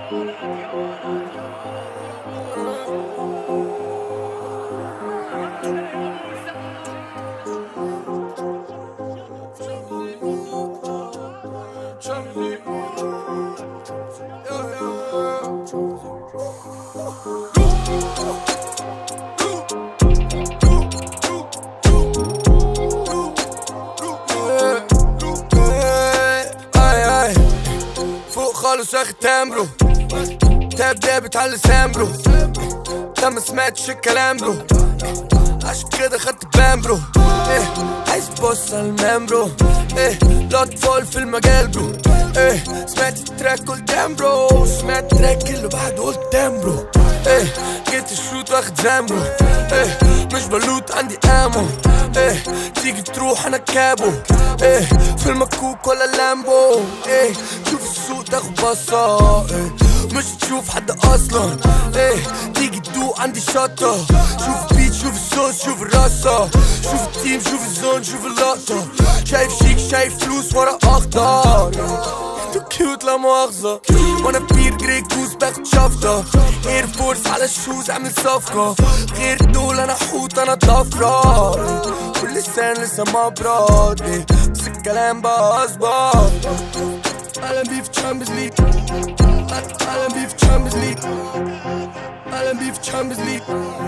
اي اي فوق خالص واخد تامبرو تاب دابت على لسان برو انت ما سمعتش الكلام برو عشان كده خدت بام برو ايه عايز تبص على المام برو ايه الاطفال في المجال برو ايه سمعت التراك قلت دام برو سمعت التراك اللي بعده قلت دام برو ايه جيت الشوت واخد زام برو ايه مش بلوت عندي امو ايه تيجي تروح انا كابو ايه في المكوك ولا اللامبو ايه شوف السوق تاخد بصة ايه مش تشوف حد اصلا ايه تيجي تدوق عندي شطة شوف بيت شوف الصوص شوف الرصة شوف التيم شوف الزون شوف اللقطة شايف شيك شايف فلوس ورا اخضر انتو كيوت لا مؤاخذة وانا بير جري جوز باخد شفطة اير فورس على الشوز اعمل صفقة غير دول انا حوت انا ضفرة كل لسان لسه ما براد إيه، بس الكلام بقى اصبر اهلا بيه في تشامبيونز ليج اهلا بيه في تشامبيونز ليج اهلا بيه في تشامبيونز ليج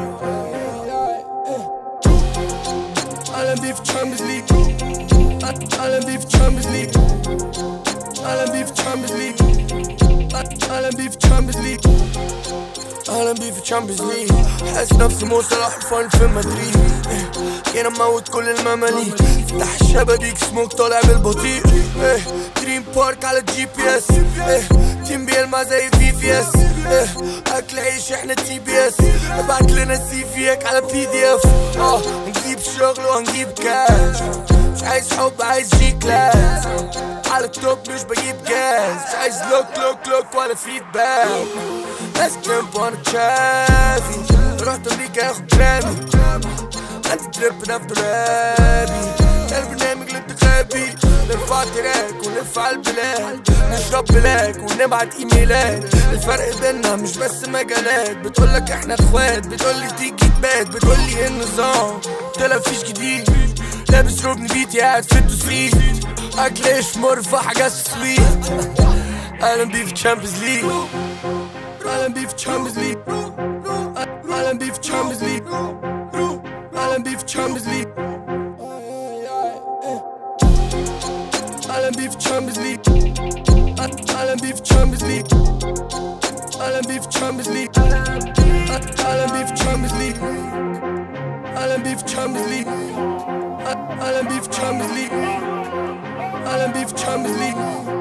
اهلا بيه في تشامبيونز ليج اهلا بيه في تشامبيونز ليج اهلا بيه في تشامبيونز ليج اهلا بيه في تشامبيونز ليج اهلا بيه في تشامبيونز ليج حاسس نفسي مو صلاح الفاينل في مدريد إيه، جينا نموت كل المماليك فتح الشبابيك سموك طالع بالبطيء إيه، دريم بارك على الجي بي اس إيه، تيم بيلمع زي في في اس إيه، اكل عيش احنا تي بي اس ابعت لنا سي فيك على بي دي اف اه هنجيب شغل وهنجيب كاش مش عايز حب عايز جي كلاس على التوب مش بجيب جاز مش عايز لوك لوك لوك ولا فيدباك ناس جنب وانا تشافي رحت امريكا اخد جرامي عندي تريب نفط دولاري ده البرنامج الانتخابي نرفع تراك ونلف على البلاد نشرب بلاك ونبعت ايميلات الفرق بينا مش بس مجالات بتقولك احنا اخوات بتقولي تيجي تبات بتقولي ايه النظام طلع فيش جديد لابس ركن بيتي قاعد في التسويت اكل ايش مرفع حاجات سويت اهلا بيه في تشامبيونز ليج اهلا بيه في تشامبيونز ليج اهلا بيه في تشامبيونز ليج اهلا بيه في تشامبيونز ليج اهلا بيه في تشامبيونز ليج اهلا بيه في تشامبيونز ليج اهلا بيه في تشامبيونز ليج اهلا بيه في تشامبيونز ليج اهلا بيه في تشامبيونز ليج اهلا بيه في تشامبيونز ليج اهلا بيه في تشامبيونز ليج